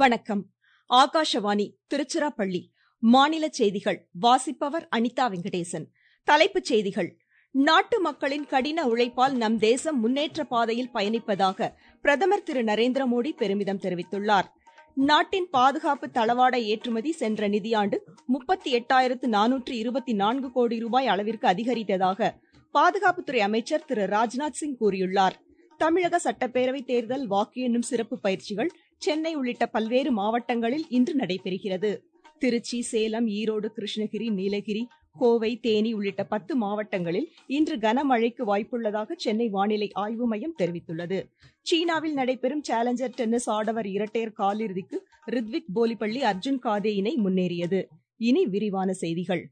வணக்கம் ஆகாஷவாணி திருச்சிராப்பள்ளி மாநில செய்திகள் வாசிப்பவர் அனிதா வெங்கடேசன் தலைப்புச் செய்திகள் நாட்டு மக்களின் கடின உழைப்பால் நம் தேசம் முன்னேற்ற பாதையில் பயணிப்பதாக பிரதமர் திரு நரேந்திர மோடி பெருமிதம் தெரிவித்துள்ளார் நாட்டின் பாதுகாப்பு தளவாட ஏற்றுமதி சென்ற நிதியாண்டு முப்பத்தி எட்டாயிரத்து நானூற்று இருபத்தி நான்கு கோடி ரூபாய் அளவிற்கு அதிகரித்ததாக பாதுகாப்புத்துறை அமைச்சர் திரு ராஜ்நாத் சிங் கூறியுள்ளார் தமிழக சட்டப்பேரவை தேர்தல் வாக்கு எண்ணும் சிறப்பு பயிற்சிகள் சென்னை உள்ளிட்ட பல்வேறு மாவட்டங்களில் இன்று நடைபெறுகிறது திருச்சி சேலம் ஈரோடு கிருஷ்ணகிரி நீலகிரி கோவை தேனி உள்ளிட்ட பத்து மாவட்டங்களில் இன்று கனமழைக்கு வாய்ப்புள்ளதாக சென்னை வானிலை ஆய்வு மையம் தெரிவித்துள்ளது சீனாவில் நடைபெறும் சேலஞ்சர் டென்னிஸ் ஆடவர் இரட்டையர் காலிறுதிக்கு ரித்விக் போலிப்பள்ளி அர்ஜுன் காதே இணை முன்னேறியது இனி விரிவான செய்திகள்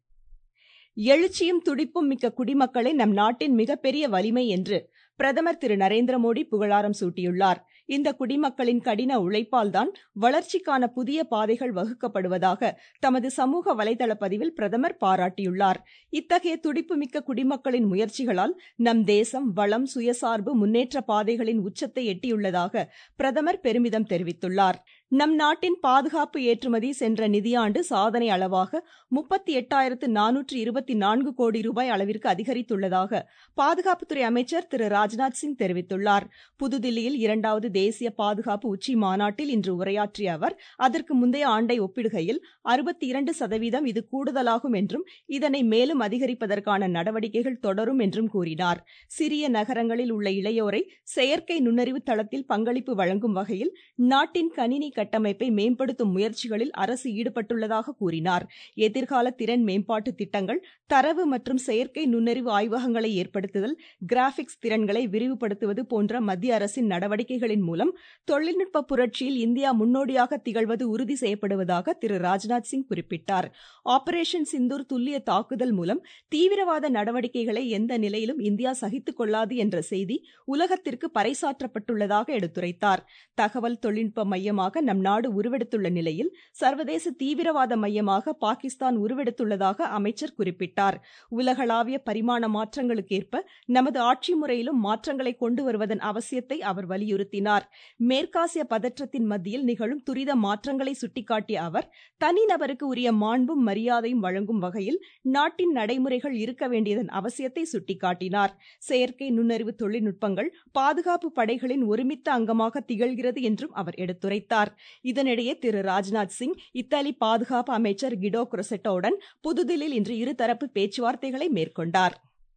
எழுச்சியும் துடிப்பும் மிக்க குடிமக்களே நம் நாட்டின் மிகப்பெரிய வலிமை என்று பிரதமர் திரு நரேந்திர மோடி புகழாரம் சூட்டியுள்ளார் இந்த குடிமக்களின் கடின உழைப்பால்தான் வளர்ச்சிக்கான புதிய பாதைகள் வகுக்கப்படுவதாக தமது சமூக வலைதள பதிவில் பிரதமர் பாராட்டியுள்ளார் இத்தகைய துடிப்புமிக்க குடிமக்களின் முயற்சிகளால் நம் தேசம் வளம் சுயசார்பு முன்னேற்ற பாதைகளின் உச்சத்தை எட்டியுள்ளதாக பிரதமர் பெருமிதம் தெரிவித்துள்ளார் நம் நாட்டின் பாதுகாப்பு ஏற்றுமதி சென்ற நிதியாண்டு சாதனை அளவாக முப்பத்தி எட்டாயிரத்து நானூற்று இருபத்தி நான்கு கோடி ரூபாய் அளவிற்கு அதிகரித்துள்ளதாக பாதுகாப்புத்துறை அமைச்சர் திரு ராஜ்நாத் சிங் தெரிவித்துள்ளார் புதுதில்லியில் இரண்டாவது தேசிய பாதுகாப்பு உச்சி மாநாட்டில் இன்று உரையாற்றிய அவர் அதற்கு முந்தைய ஆண்டை ஒப்பிடுகையில் அறுபத்தி இரண்டு சதவீதம் இது கூடுதலாகும் என்றும் இதனை மேலும் அதிகரிப்பதற்கான நடவடிக்கைகள் தொடரும் என்றும் கூறினார் சிறிய நகரங்களில் உள்ள இளையோரை செயற்கை நுண்ணறிவு தளத்தில் பங்களிப்பு வழங்கும் வகையில் நாட்டின் கணினி கட்டமைப்பை மேம்படுத்தும் முயற்சிகளில் அரசு ஈடுபட்டுள்ளதாக கூறினார் எதிர்கால திறன் மேம்பாட்டு திட்டங்கள் தரவு மற்றும் செயற்கை நுண்ணறிவு ஆய்வகங்களை ஏற்படுத்துதல் கிராபிக்ஸ் திறன்களை விரிவுபடுத்துவது போன்ற மத்திய அரசின் நடவடிக்கைகளின் மூலம் தொழில்நுட்ப புரட்சியில் இந்தியா முன்னோடியாக திகழ்வது உறுதி செய்யப்படுவதாக திரு ராஜ்நாத் சிங் குறிப்பிட்டார் ஆபரேஷன் சிந்தூர் துல்லிய தாக்குதல் மூலம் தீவிரவாத நடவடிக்கைகளை எந்த நிலையிலும் இந்தியா சகித்துக் கொள்ளாது என்ற செய்தி உலகத்திற்கு பறைசாற்றப்பட்டுள்ளதாக எடுத்துரைத்தார் தகவல் தொழில்நுட்ப மையமாக நம் நாடு உருவெடுத்துள்ள நிலையில் சர்வதேச தீவிரவாத மையமாக பாகிஸ்தான் உருவெடுத்துள்ளதாக அமைச்சர் குறிப்பிட்டார் உலகளாவிய பரிமாண மாற்றங்களுக்கேற்ப நமது ஆட்சி முறையிலும் மாற்றங்களை கொண்டு வருவதன் அவசியத்தை அவர் வலியுறுத்தினார் மேற்காசிய பதற்றத்தின் மத்தியில் நிகழும் துரித மாற்றங்களை சுட்டிக்காட்டிய அவர் தனிநபருக்கு உரிய மாண்பும் மரியாதையும் வழங்கும் வகையில் நாட்டின் நடைமுறைகள் இருக்க வேண்டியதன் அவசியத்தை சுட்டிக்காட்டினார் செயற்கை நுண்ணறிவு தொழில்நுட்பங்கள் பாதுகாப்பு படைகளின் ஒருமித்த அங்கமாக திகழ்கிறது என்றும் அவர் எடுத்துரைத்தார் இதனிடையே திரு ராஜ்நாத் சிங் இத்தாலி பாதுகாப்பு அமைச்சர் கிடோ குரசெட்டோவுடன் புதுதில்லியில் இன்று இருதரப்பு பேச்சுவார்த்தைகளை மேற்கொண்டார்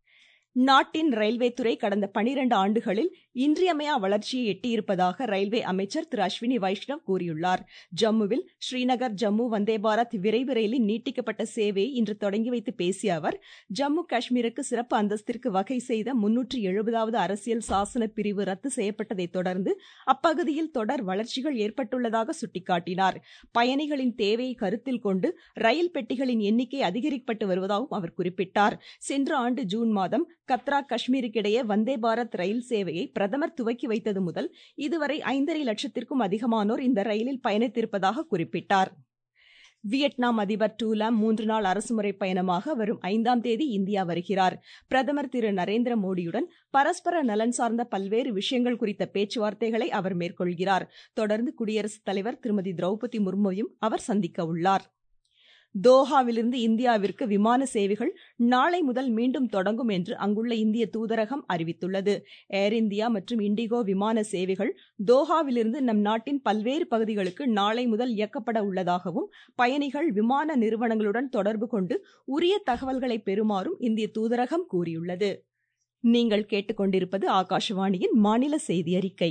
நாட்டின் ரயில்வே துறை கடந்த பனிரண்டு ஆண்டுகளில் இன்றியமையா வளர்ச்சியை எட்டியிருப்பதாக ரயில்வே அமைச்சர் திரு அஸ்வினி வைஷ்ணவ் கூறியுள்ளார் ஜம்முவில் ஸ்ரீநகர் ஜம்மு வந்தே பாரத் விரைவு ரயிலின் நீட்டிக்கப்பட்ட சேவையை இன்று தொடங்கி வைத்து பேசிய அவர் ஜம்மு காஷ்மீருக்கு சிறப்பு அந்தஸ்திற்கு வகை செய்த முன்னூற்று எழுபதாவது அரசியல் சாசன பிரிவு ரத்து செய்யப்பட்டதை தொடர்ந்து அப்பகுதியில் தொடர் வளர்ச்சிகள் ஏற்பட்டுள்ளதாக சுட்டிக்காட்டினார் பயணிகளின் தேவையை கருத்தில் கொண்டு ரயில் பெட்டிகளின் எண்ணிக்கை அதிகரிக்கப்பட்டு வருவதாகவும் அவர் குறிப்பிட்டார் சென்ற ஆண்டு ஜூன் மாதம் கத்ரா காஷ்மீருக்கிடையே வந்தே பாரத் ரயில் சேவையை பிரதமர் துவக்கி வைத்தது முதல் இதுவரை ஐந்தரை லட்சத்திற்கும் அதிகமானோர் இந்த ரயிலில் பயணித்திருப்பதாக குறிப்பிட்டார் வியட்நாம் அதிபர் டூலாம் மூன்று நாள் அரசுமுறை பயணமாக வரும் ஐந்தாம் தேதி இந்தியா வருகிறார் பிரதமர் திரு நரேந்திர மோடியுடன் பரஸ்பர நலன் சார்ந்த பல்வேறு விஷயங்கள் குறித்த பேச்சுவார்த்தைகளை அவர் மேற்கொள்கிறார் தொடர்ந்து குடியரசுத் தலைவர் திருமதி திரௌபதி முர்முவையும் அவர் சந்திக்க உள்ளார் தோஹாவிலிருந்து இந்தியாவிற்கு விமான சேவைகள் நாளை முதல் மீண்டும் தொடங்கும் என்று அங்குள்ள இந்திய தூதரகம் அறிவித்துள்ளது ஏர் இந்தியா மற்றும் இண்டிகோ விமான சேவைகள் தோஹாவிலிருந்து நம் நாட்டின் பல்வேறு பகுதிகளுக்கு நாளை முதல் இயக்கப்பட உள்ளதாகவும் பயணிகள் விமான நிறுவனங்களுடன் தொடர்பு கொண்டு உரிய தகவல்களை பெறுமாறும் இந்திய தூதரகம் கூறியுள்ளது நீங்கள் கேட்டுக்கொண்டிருப்பது ஆகாஷவாணியின் மாநில செய்தி அறிக்கை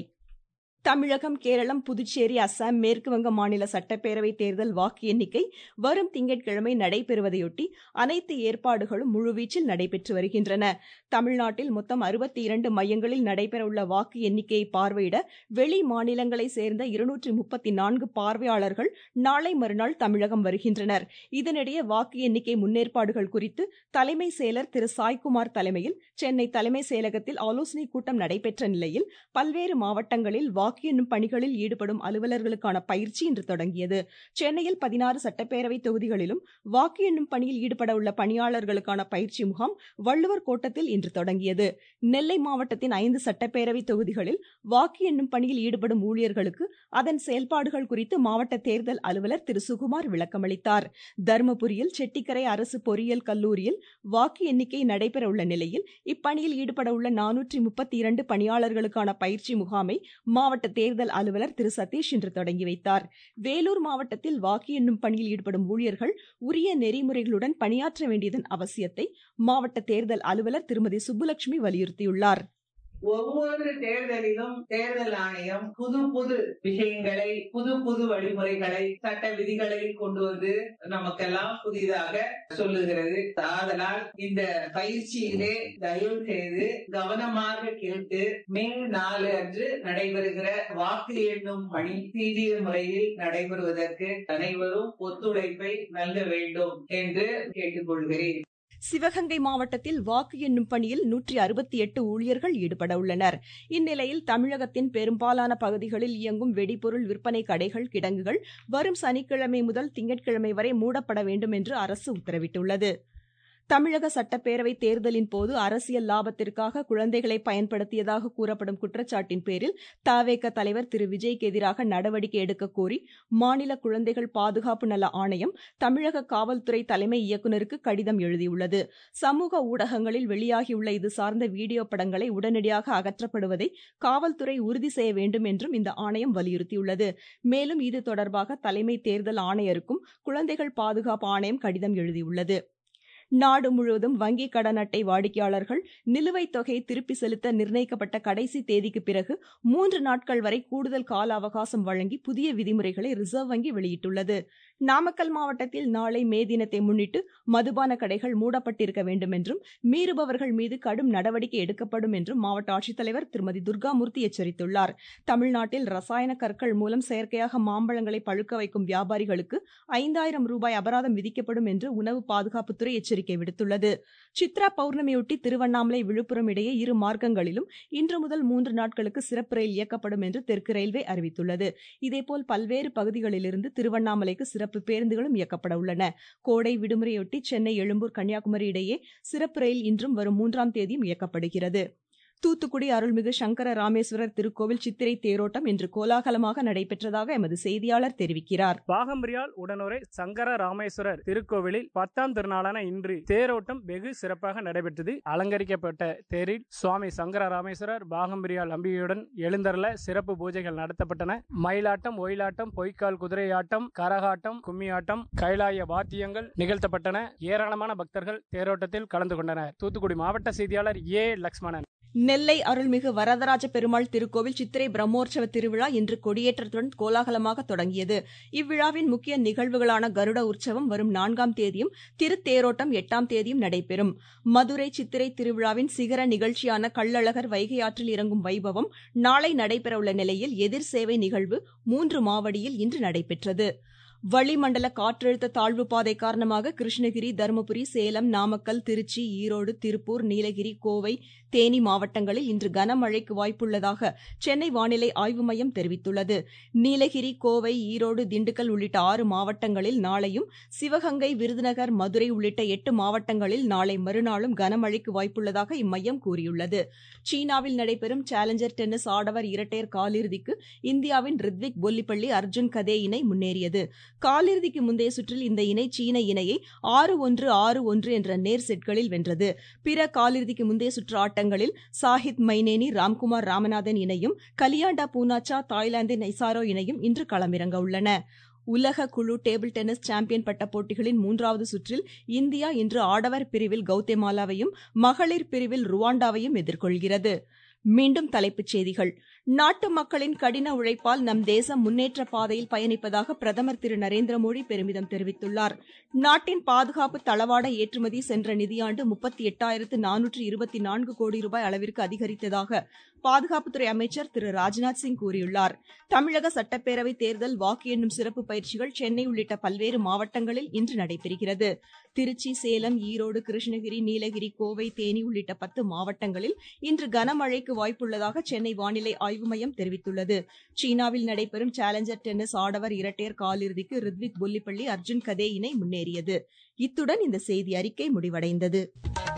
தமிழகம் கேரளம் புதுச்சேரி அசாம் மேற்குவங்க மாநில சட்டப்பேரவை தேர்தல் வாக்கு எண்ணிக்கை வரும் திங்கட்கிழமை நடைபெறுவதையொட்டி அனைத்து ஏற்பாடுகளும் முழுவீச்சில் நடைபெற்று வருகின்றன தமிழ்நாட்டில் மொத்தம் அறுபத்தி இரண்டு மையங்களில் நடைபெறவுள்ள வாக்கு எண்ணிக்கையை பார்வையிட வெளி மாநிலங்களை சேர்ந்த இருநூற்றி முப்பத்தி நான்கு பார்வையாளர்கள் நாளை மறுநாள் தமிழகம் வருகின்றனர் இதனிடையே வாக்கு எண்ணிக்கை முன்னேற்பாடுகள் குறித்து தலைமை செயலர் திரு சாய்குமார் தலைமையில் சென்னை தலைமை செயலகத்தில் ஆலோசனைக் கூட்டம் நடைபெற்ற நிலையில் பல்வேறு மாவட்டங்களில் வாக்கு வாக்கு எண்ணும் பணிகளில் ஈடுபடும் அலுவலர்களுக்கான பயிற்சி இன்று தொடங்கியது சென்னையில் பதினாறு சட்டப்பேரவை தொகுதிகளிலும் வாக்கு எண்ணும் பணியில் ஈடுபட உள்ள பணியாளர்களுக்கான பயிற்சி முகாம் வள்ளுவர் கோட்டத்தில் இன்று தொடங்கியது நெல்லை மாவட்டத்தின் ஐந்து சட்டப்பேரவை தொகுதிகளில் வாக்கு எண்ணும் பணியில் ஈடுபடும் ஊழியர்களுக்கு அதன் செயல்பாடுகள் குறித்து மாவட்ட தேர்தல் அலுவலர் திரு சுகுமார் விளக்கமளித்தார் தருமபுரியில் செட்டிக்கரை அரசு பொறியியல் கல்லூரியில் வாக்கு எண்ணிக்கை நடைபெற உள்ள நிலையில் இப்பணியில் ஈடுபட உள்ள நானூற்றி முப்பத்தி இரண்டு பணியாளர்களுக்கான பயிற்சி முகாமை மாவட்ட தேர்தல் அலுவலர் திரு சதீஷ் இன்று தொடங்கி வைத்தார் வேலூர் மாவட்டத்தில் வாக்கு எண்ணும் பணியில் ஈடுபடும் ஊழியர்கள் உரிய நெறிமுறைகளுடன் பணியாற்ற வேண்டியதன் அவசியத்தை மாவட்ட தேர்தல் அலுவலர் திருமதி சுப்புலட்சுமி வலியுறுத்தியுள்ளார் ஒவ்வொரு தேர்தலிலும் தேர்தல் ஆணையம் புது புது விஷயங்களை புது புது வழிமுறைகளை சட்ட விதிகளை கொண்டு வந்து நமக்கெல்லாம் புதிதாக சொல்லுகிறது ஆதலால் இந்த பயிற்சியிலே தயவு செய்து கவனமாக கேட்டு மே நாலு அன்று நடைபெறுகிற வாக்கு எண்ணும் பணி சீரிய முறையில் நடைபெறுவதற்கு அனைவரும் ஒத்துழைப்பை நல்க வேண்டும் என்று கேட்டுக்கொள்கிறேன் சிவகங்கை மாவட்டத்தில் வாக்கு எண்ணும் பணியில் நூற்றி அறுபத்தி எட்டு ஊழியர்கள் ஈடுபட உள்ளனர் இந்நிலையில் தமிழகத்தின் பெரும்பாலான பகுதிகளில் இயங்கும் வெடிபொருள் விற்பனை கடைகள் கிடங்குகள் வரும் சனிக்கிழமை முதல் திங்கட்கிழமை வரை மூடப்பட வேண்டும் என்று அரசு உத்தரவிட்டுள்ளது தமிழக சட்டப்பேரவை தேர்தலின் போது அரசியல் லாபத்திற்காக குழந்தைகளை பயன்படுத்தியதாக கூறப்படும் குற்றச்சாட்டின் பேரில் தவேக தலைவர் திரு விஜய்க்கு எதிராக நடவடிக்கை எடுக்க கோரி மாநில குழந்தைகள் பாதுகாப்பு நல ஆணையம் தமிழக காவல்துறை தலைமை இயக்குநருக்கு கடிதம் எழுதியுள்ளது சமூக ஊடகங்களில் வெளியாகியுள்ள இது சார்ந்த வீடியோ படங்களை உடனடியாக அகற்றப்படுவதை காவல்துறை உறுதி செய்ய வேண்டும் என்றும் இந்த ஆணையம் வலியுறுத்தியுள்ளது மேலும் இது தொடர்பாக தலைமை தேர்தல் ஆணையருக்கும் குழந்தைகள் பாதுகாப்பு ஆணையம் கடிதம் எழுதியுள்ளது நாடு முழுவதும் வங்கி கடன் அட்டை வாடிக்கையாளர்கள் நிலுவைத் தொகையை திருப்பி செலுத்த நிர்ணயிக்கப்பட்ட கடைசி தேதிக்கு பிறகு மூன்று நாட்கள் வரை கூடுதல் கால அவகாசம் வழங்கி புதிய விதிமுறைகளை ரிசர்வ் வங்கி வெளியிட்டுள்ளது நாமக்கல் மாவட்டத்தில் நாளை மே தினத்தை முன்னிட்டு மதுபான கடைகள் மூடப்பட்டிருக்க வேண்டும் என்றும் மீறுபவர்கள் மீது கடும் நடவடிக்கை எடுக்கப்படும் என்றும் மாவட்ட ஆட்சித்தலைவர் திருமதி துர்காமூர்த்தி எச்சரித்துள்ளார் தமிழ்நாட்டில் ரசாயன கற்கள் மூலம் செயற்கையாக மாம்பழங்களை பழுக்க வைக்கும் வியாபாரிகளுக்கு ஐந்தாயிரம் ரூபாய் அபராதம் விதிக்கப்படும் என்று உணவு பாதுகாப்புத்துறை எச்சரிக்கை விடுத்துள்ளது சித்ரா பௌர்ணமியொட்டி திருவண்ணாமலை விழுப்புரம் இடையே இரு மார்க்கங்களிலும் இன்று முதல் மூன்று நாட்களுக்கு சிறப்பு ரயில் இயக்கப்படும் என்று தெற்கு ரயில்வே அறிவித்துள்ளது இதேபோல் பல்வேறு பகுதிகளிலிருந்து திருவண்ணாமலைக்கு சிறப்பு பேருந்துகளும் இயக்கப்பட உள்ளன கோடை விடுமுறையொட்டி சென்னை எழும்பூர் கன்னியாகுமரி இடையே சிறப்பு ரயில் இன்றும் வரும் மூன்றாம் தேதியும் இயக்கப்படுகிறது தூத்துக்குடி அருள்மிகு சங்கர ராமேஸ்வரர் திருக்கோவில் சித்திரை தேரோட்டம் இன்று கோலாகலமாக நடைபெற்றதாக எமது செய்தியாளர் தெரிவிக்கிறார் பாகம்பிரியால் உடனுரை சங்கர ராமேஸ்வரர் திருக்கோவிலில் பத்தாம் திருநாளான இன்று தேரோட்டம் வெகு சிறப்பாக நடைபெற்றது அலங்கரிக்கப்பட்ட தேரில் சுவாமி சங்கர ராமேஸ்வரர் பாகம்பிரியால் அம்பிகையுடன் எழுந்தருள சிறப்பு பூஜைகள் நடத்தப்பட்டன மயிலாட்டம் ஒயிலாட்டம் பொய்க்கால் குதிரையாட்டம் கரகாட்டம் கும்மியாட்டம் கைலாய வாத்தியங்கள் நிகழ்த்தப்பட்டன ஏராளமான பக்தர்கள் தேரோட்டத்தில் கலந்து கொண்டனர் தூத்துக்குடி மாவட்ட செய்தியாளர் ஏ லக்ஷ்மணன் நெல்லை அருள்மிகு வரதராஜ பெருமாள் திருக்கோவில் சித்திரை பிரம்மோற்சவ திருவிழா இன்று கொடியேற்றத்துடன் கோலாகலமாக தொடங்கியது இவ்விழாவின் முக்கிய நிகழ்வுகளான கருட உற்சவம் வரும் நான்காம் தேதியும் திருத்தேரோட்டம் எட்டாம் தேதியும் நடைபெறும் மதுரை சித்திரை திருவிழாவின் சிகர நிகழ்ச்சியான கள்ளழகர் வைகை ஆற்றில் இறங்கும் வைபவம் நாளை நடைபெறவுள்ள நிலையில் எதிர் சேவை நிகழ்வு மூன்று மாவடியில் இன்று நடைபெற்றது வளிமண்டல காற்றழுத்த தாழ்வு பாதை காரணமாக கிருஷ்ணகிரி தருமபுரி சேலம் நாமக்கல் திருச்சி ஈரோடு திருப்பூர் நீலகிரி கோவை தேனி மாவட்டங்களில் இன்று கனமழைக்கு வாய்ப்புள்ளதாக சென்னை வானிலை ஆய்வு மையம் தெரிவித்துள்ளது நீலகிரி கோவை ஈரோடு திண்டுக்கல் உள்ளிட்ட ஆறு மாவட்டங்களில் நாளையும் சிவகங்கை விருதுநகர் மதுரை உள்ளிட்ட எட்டு மாவட்டங்களில் நாளை மறுநாளும் கனமழைக்கு வாய்ப்புள்ளதாக இம்மையம் கூறியுள்ளது சீனாவில் நடைபெறும் சேலஞ்சர் டென்னிஸ் ஆடவர் இரட்டையர் காலிறுதிக்கு இந்தியாவின் ரித்விக் பொல்லிப்பள்ளி அர்ஜுன் கதே இணை முன்னேறியது காலிறுதிக்கு முந்தைய சுற்றில் இந்த இணை சீன இணையை ஆறு ஒன்று ஆறு ஒன்று என்ற நேர் செட்களில் வென்றது பிற காலிறுதிக்கு முந்தைய சுற்று ஆட்டங்களில் சாஹித் மைனேனி ராம்குமார் ராமநாதன் இணையும் கலியாண்டா பூனாச்சா தாய்லாந்தின் நைசாரோ இணையும் இன்று களமிறங்க உள்ளன உலக குழு டேபிள் டென்னிஸ் சாம்பியன் பட்ட போட்டிகளின் மூன்றாவது சுற்றில் இந்தியா இன்று ஆடவர் பிரிவில் கௌதேமாலாவையும் மகளிர் பிரிவில் ருவாண்டாவையும் எதிர்கொள்கிறது மீண்டும் தலைப்புச் செய்திகள் நாட்டு மக்களின் கடின உழைப்பால் நம் தேசம் முன்னேற்ற பாதையில் பயணிப்பதாக பிரதமர் திரு நரேந்திர மோடி பெருமிதம் தெரிவித்துள்ளார் நாட்டின் பாதுகாப்பு தளவாட ஏற்றுமதி சென்ற நிதியாண்டு முப்பத்தி எட்டாயிரத்து நானூற்று இருபத்தி நான்கு கோடி ரூபாய் அளவிற்கு அதிகரித்ததாக பாதுகாப்புத்துறை அமைச்சர் திரு ராஜ்நாத் சிங் கூறியுள்ளார் தமிழக சட்டப்பேரவை தேர்தல் வாக்கு எண்ணும் சிறப்பு பயிற்சிகள் சென்னை உள்ளிட்ட பல்வேறு மாவட்டங்களில் இன்று நடைபெறுகிறது திருச்சி சேலம் ஈரோடு கிருஷ்ணகிரி நீலகிரி கோவை தேனி உள்ளிட்ட பத்து மாவட்டங்களில் இன்று கனமழைக்கு மழைக்கு வாய்ப்புள்ளதாக சென்னை வானிலை ஆய்வு மையம் தெரிவித்துள்ளது சீனாவில் நடைபெறும் சேலஞ்சர் டென்னிஸ் ஆடவர் இரட்டையர் காலிறுதிக்கு ரித்விக் புல்லிப்பள்ளி அர்ஜுன் கதே இணை முன்னேறியது இத்துடன் இந்த செய்தி அறிக்கை முடிவடைந்தது